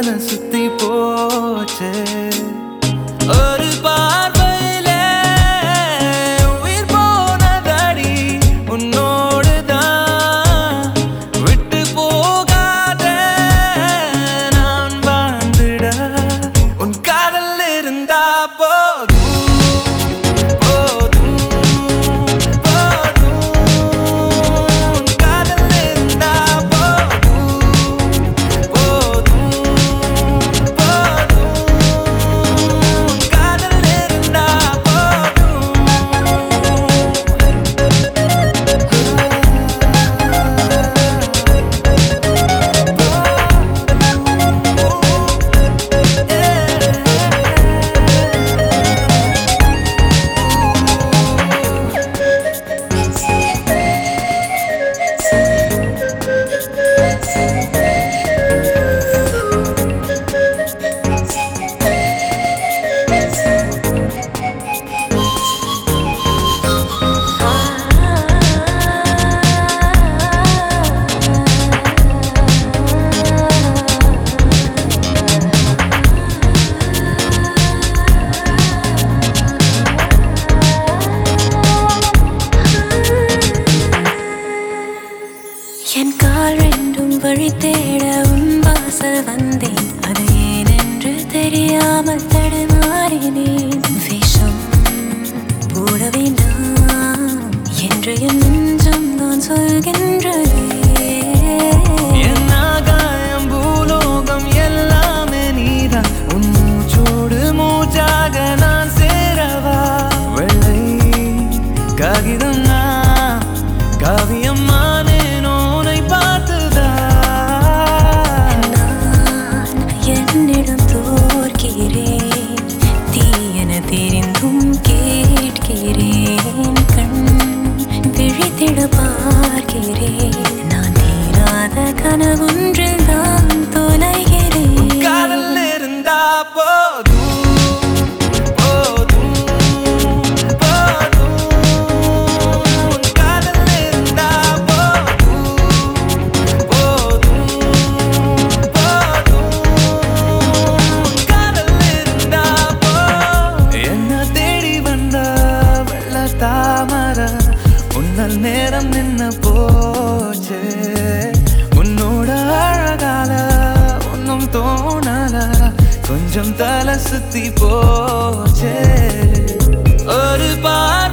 தலை சுத்தி போச்சு ஒரு பார்வையில உயிர் போனதடி உன்னோடுதான் விட்டு போகாத நான் வாழ்ந்திட உன் காதல் இருந்தா போதும் போதும் போதும் உன் காதல் இருந்தா போதும் போதும் போதும் உன் காதல் இருந்தா என் கால் ரெண்டும் வழி தேட உன் வாசல் வந்தேன் அது ஏனென்று தெரியாமல் தடுமாறினேன் விஷம் போட வேண்டாம் என்று என் நெஞ்சம் நான் சொல்கின்றதே என் ஆகாயம் பூலோகம் எல்லாமே நீதான் உன் மூச்சோடு மூச்சாக நான் சேரவா வெள்ளை காகிதம் நான் காவியம் மானேனோனை பார்த்துதான் நான் என்னிடம் தோற்கிறேன் தீயென தெரிந்தும் கேட்கிறேன் கண் விழித்திட பார்க்கிறேன் நான் தீராத கனவொன்றில் தான் தொலைகிறேன் காதல் இருந்தா போதும் போதும் போதும் உன் காதல் இருந்தா போதும் போதும் போதும் உன் காதல் இருந்தா போதும் என்ன தேடி வந்த வெள்ள தாமர உன்னல் நேரம் நின்னு போச்சு உன்னோட அழகால ஒன்னும் தோணல கொஞ்சம் தலை சுத்தி போச்சே ஒரு பா